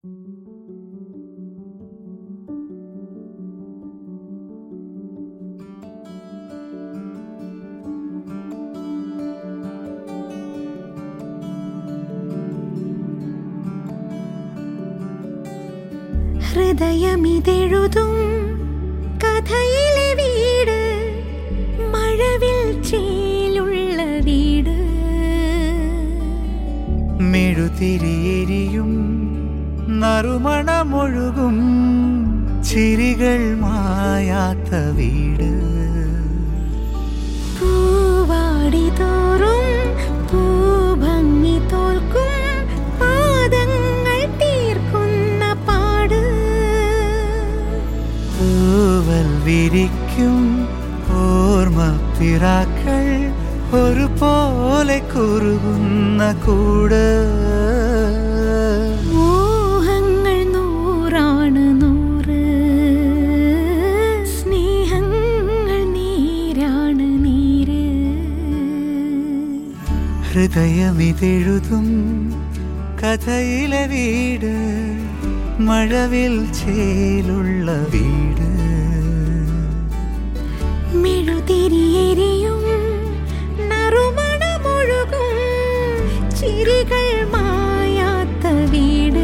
ഹൃദയമിതെഴുതും കഥയിലെ വീട് മഴവിൽ ചേലുള്ള വീട് മെഴുതിരിയെരിയും നറുമണമൊഴുകും ചിരികൾ മായാത്ത വീട് പൂവാടി തോറും പൂഭംഗി തോൽക്കും പാദങ്ങൾ തീർക്കുന്ന പാട് തൂവൽ വിരിക്കും ഓർമ്മ പിറാക്കൾ ഒരുപോലെ കുറുകുന്ന കൂട് മോഹങ്ങൾ നൂറാണ് നൂറ് സ്നേഹങ്ങൾ നീരാണ് നീര് ഹൃദയമിതെഴുതും കഥയിലെ വീട് മഴവിൽ ചേലുള്ള വീട് മെഴുതിരിയെരിയും നറുമണമൊഴുകും ചിരികൾ മായാത്ത വീട്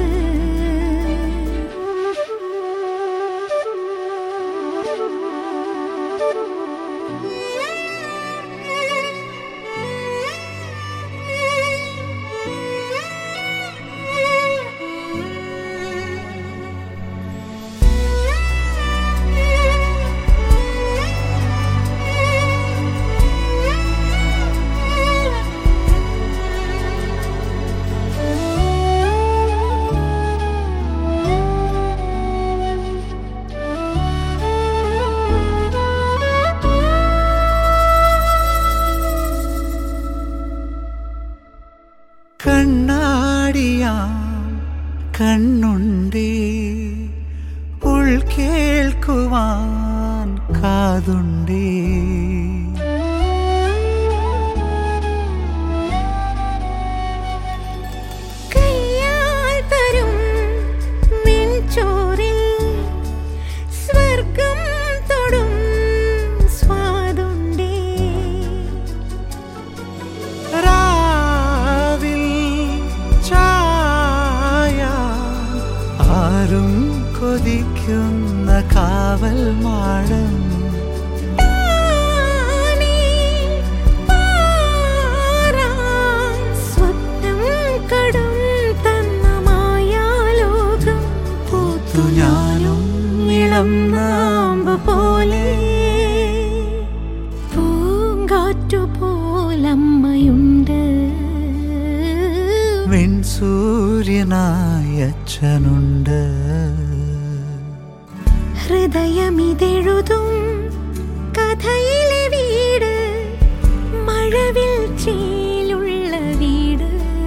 കണ്ണാടിയാം കണ്ണുണ്ടേ ഉൾ കേൾക്കുവാൻ കാതുണ്ടേ കയ്യാൽ തരും വെൺചോറിൽ സ്വർഗം തൊടും സ്വാദുണ്ടേ രാവിൽ ചായ ആരും കൊതിക്കുന്ന കാവൽ മാടം താനേ പാറാൻ സ്വപ്നം കടും തന്ന മായാലോകം പൂത്തു ഞാനും ഇളം നാമ്പ് പോലെ പൂങ്കാറ്റു പോലമ്മയുണ്ട് വെൺസൂര്യനായ അച്ഛനുണ്ട് ഹൃദയമിതെഴുതും കഥയിലെ വീട് മഴവിൽ ചേലുള്ള വീട്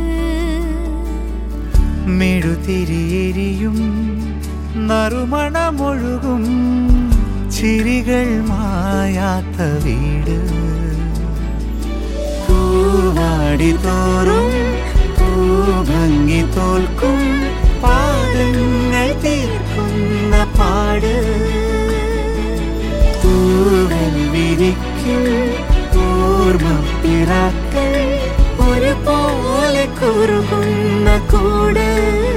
മെഴുതിരിയെരിയും നറുമണമൊഴുകും ചിരികൾ മായാത്ത വീട് പൂവാടി തോറും പൂഭംഗി തോൽക്കും പാദങ്ങൾ തീർക്കുന്ന പാട് പൂവൽ വിരിക്കും ഓർമ്മ പിറാക്കൾ ഒരുപോലെ കുറുകുന്ന കൂട്